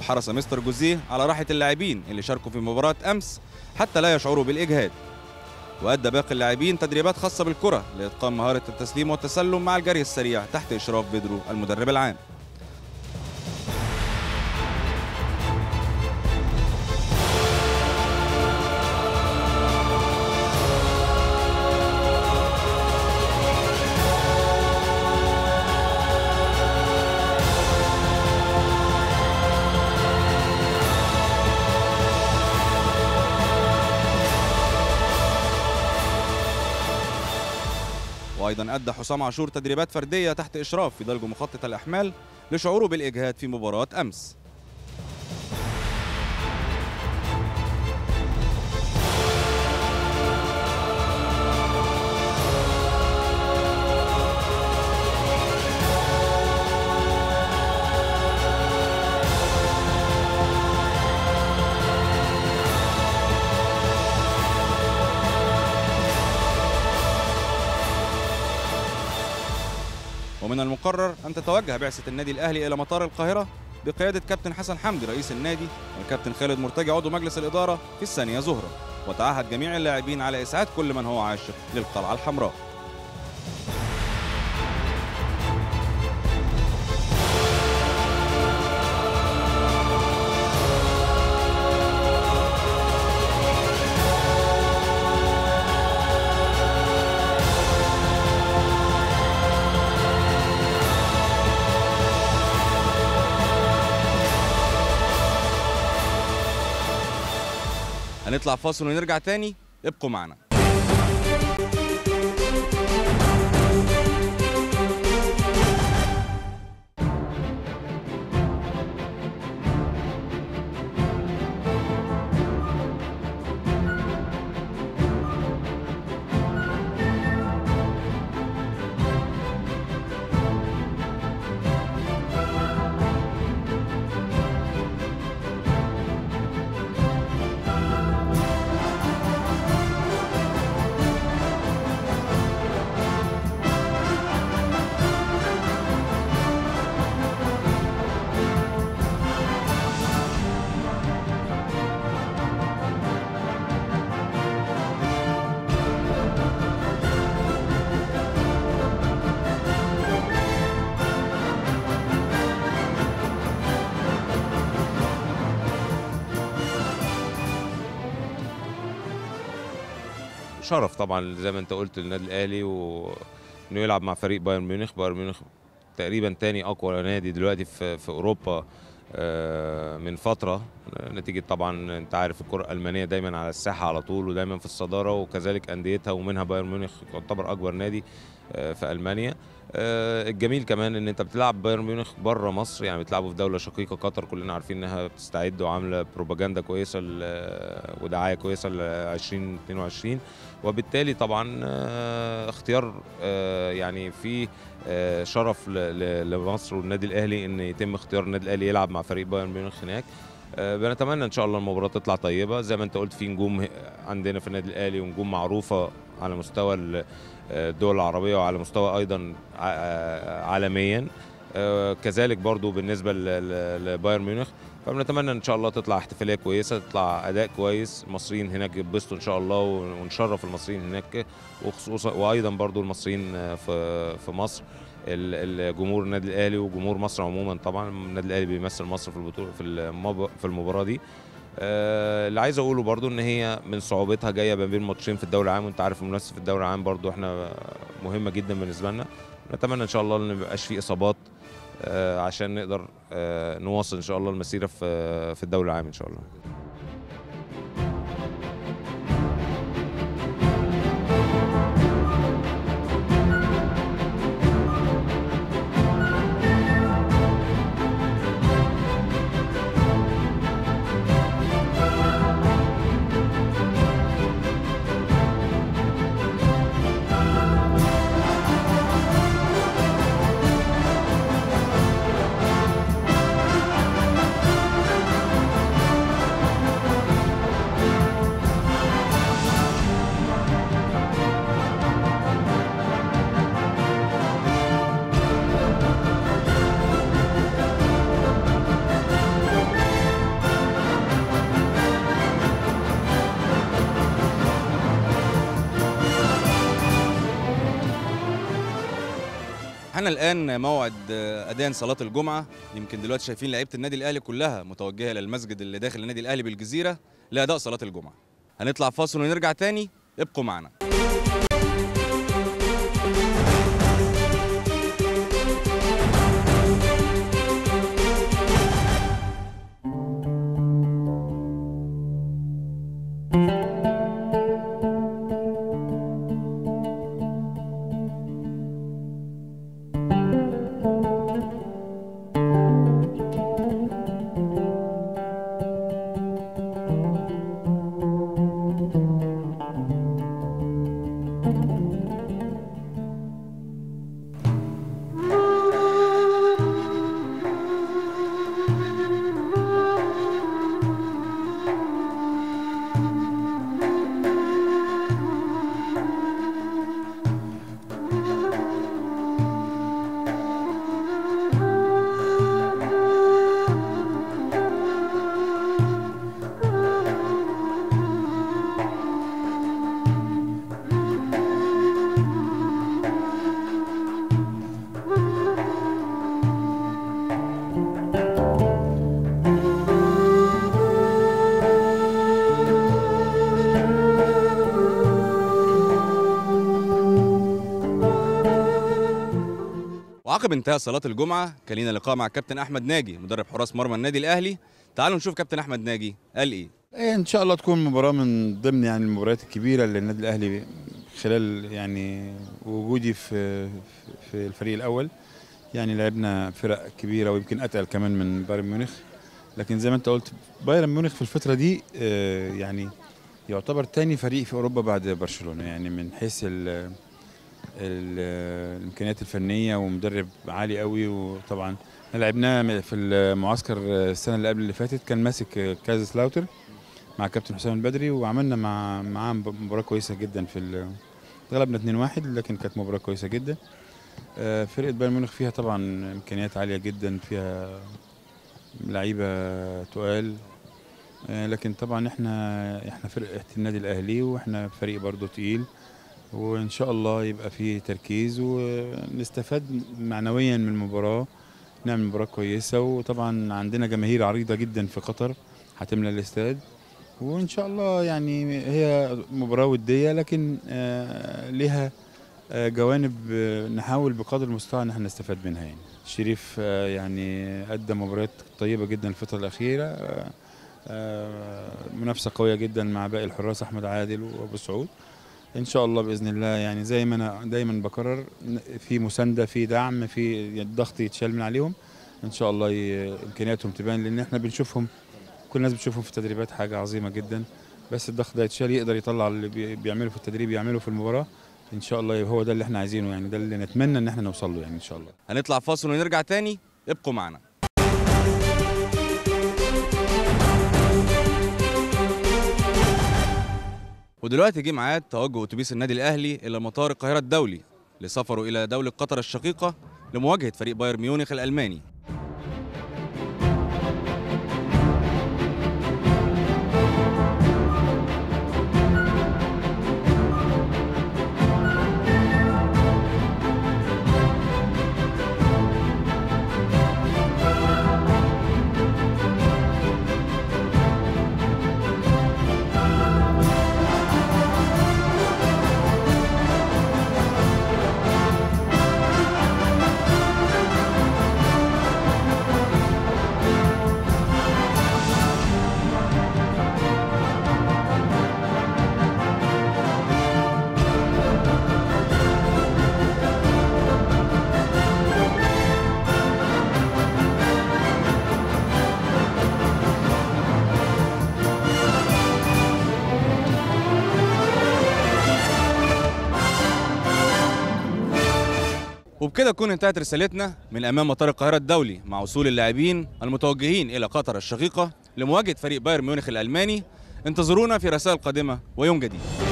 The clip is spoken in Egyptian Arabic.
وحرص مستر جوزيه على راحة اللاعبين اللي شاركوا في مباراة أمس حتى لا يشعروا بالإجهاد وأدى باقي اللاعبين تدريبات خاصة بالكرة لإتقان مهارة التسليم والتسلم مع الجري السريع تحت إشراف بيدرو المدرب العام وايضا ادى حسام عاشور تدريبات فرديه تحت اشراف فيدالجو مخطط الاحمال لشعوره بالاجهاد في مباراه امس ومن المقرر أن تتوجه بعثة النادي الأهلي إلى مطار القاهرة بقيادة كابتن حسن حمدي رئيس النادي والكابتن خالد مرتجى عضو مجلس الإدارة في الثانية ظهرا وتعهد جميع اللاعبين على إسعاد كل من هو عاشق للقلعة الحمراء هنطلع فاصل ونرجع تاني ابقوا معنا شرف طبعا زي ما انت قلت للنادي الاهلي وانه يلعب مع فريق بايرن ميونخ بايرن ميونخ تقريبا تاني اقوى نادي دلوقتي في في اوروبا آه، من فتره نتيجه طبعا انت عارف الكره الالمانيه دايما على الساحه على طول ودايما في الصداره وكذلك انديتها ومنها بايرن ميونخ يعتبر اكبر نادي آه، في المانيا آه، الجميل كمان ان انت بتلعب بايرن ميونخ بره مصر يعني بتلعبوا في دوله شقيقه قطر كلنا عارفين انها بتستعد وعامله بروباجندا كويسه ل- ودعايه كويسه ل 2022 وبالتالي طبعا آه، اختيار آه، يعني في آه، شرف ل- ل- لمصر والنادي الاهلي ان يتم اختيار النادي الاهلي يلعب مع فريق بايرن ميونخ هناك آه، بنتمنى ان شاء الله المباراه تطلع طيبه زي ما انت قلت في نجوم ه- عندنا في النادي الاهلي ونجوم معروفه على مستوى ال- آه، الدول العربيه وعلى مستوى ايضا ع- آه، عالميا آه، كذلك برضو بالنسبه ل- ل- لبايرن ميونخ فبنتمنى ان شاء الله تطلع احتفاليه كويسه تطلع اداء كويس المصريين هناك يتبسطوا ان شاء الله ونشرف المصريين هناك وخصوصا وايضا برضو المصريين آه، في في مصر ال- الجمهور النادي الاهلي وجمهور مصر عموما طبعا النادي الاهلي بيمثل مصر في البطوله في المب- في المباراه دي آه، اللي عايز اقوله برضو ان هي من صعوبتها جايه ما بين ماتشين في الدوري العام وانت عارف المنافسه في الدوري العام برضو احنا مهمه جدا بالنسبه لنا نتمنى ان شاء الله ان ما يبقاش في اصابات آه، عشان نقدر آه، نواصل ان شاء الله المسيره في في الدوري العام ان شاء الله احنا الان موعد آه، اذان صلاه الجمعه يمكن دلوقتي شايفين لعيبه النادي الاهلي كلها متوجهه للمسجد اللي داخل النادي الاهلي بالجزيره لاداء صلاه الجمعه هنطلع فاصل ونرجع تاني ابقوا معنا وعقب انتهاء صلاه الجمعه كان لينا لقاء مع الكابتن احمد ناجي مدرب حراس مرمى النادي الاهلي تعالوا نشوف كابتن احمد ناجي قال ايه إيه ان شاء الله تكون مباراه من ضمن يعني المباريات الكبيره اللي النادي الاهلي خلال يعني وجودي في في الفريق الاول يعني لعبنا فرق كبيره ويمكن اتقل كمان من بايرن ميونخ لكن زي ما انت قلت بايرن ميونخ في الفتره دي آه، يعني يعتبر تاني فريق في اوروبا بعد برشلونه يعني من حيث ال ال الامكانيات الفنيه ومدرب عالي قوي وطبعا احنا لعبناه في المعسكر السنه اللي قبل اللي فاتت كان ماسك كاز سلاوتر مع كابتن حسام البدري وعملنا مع معاه مباراه كويسه جدا في ال- غلبنا 2-1 لكن كانت مباراه كويسه جدا آه، فرقه بايرن ميونخ فيها طبعا امكانيات عاليه جدا فيها لعيبه تقال آه، لكن طبعا احنا احنا فرقه النادي الاهلي واحنا فريق برضه تقيل وان شاء الله يبقى فيه تركيز ونستفاد معنويا من المباراه نعمل مباراه كويسه وطبعا عندنا جماهير عريضه جدا في قطر هتملى الاستاد وان شاء الله يعني هي مباراه وديه لكن آه، لها آه، جوانب آه، نحاول بقدر المستطاع ان احنا نستفاد منها يعني شريف آه، يعني ادى مباريات طيبه جدا الفتره الاخيره آه، آه، منافسه قويه جدا مع باقي الحراس احمد عادل وابو سعود ان شاء الله باذن الله يعني زي ما انا دايما بكرر ن- في مسانده في دعم في الضغط يتشال من عليهم ان شاء الله ي- امكانياتهم تبان لان احنا بنشوفهم كل الناس بتشوفهم في التدريبات حاجه عظيمه جدا بس الضغط ده يتشال يقدر يطلع اللي بي- بيعمله في التدريب يعمله في المباراه ان شاء الله هو ده اللي احنا عايزينه يعني ده اللي نتمنى ان احنا نوصل له يعني ان شاء الله هنطلع فاصل ونرجع تاني ابقوا معنا ودلوقتي جه ميعاد توجه اتوبيس النادي الاهلي الى مطار القاهره الدولي لسفره الى دوله قطر الشقيقه لمواجهه فريق بايرن ميونخ الالماني وبكده تكون انتهت رسالتنا من امام مطار القاهره الدولي مع وصول اللاعبين المتوجهين الى قطر الشقيقه لمواجهه فريق بايرن ميونخ الالماني انتظرونا في رسائل قادمه ويوم جديد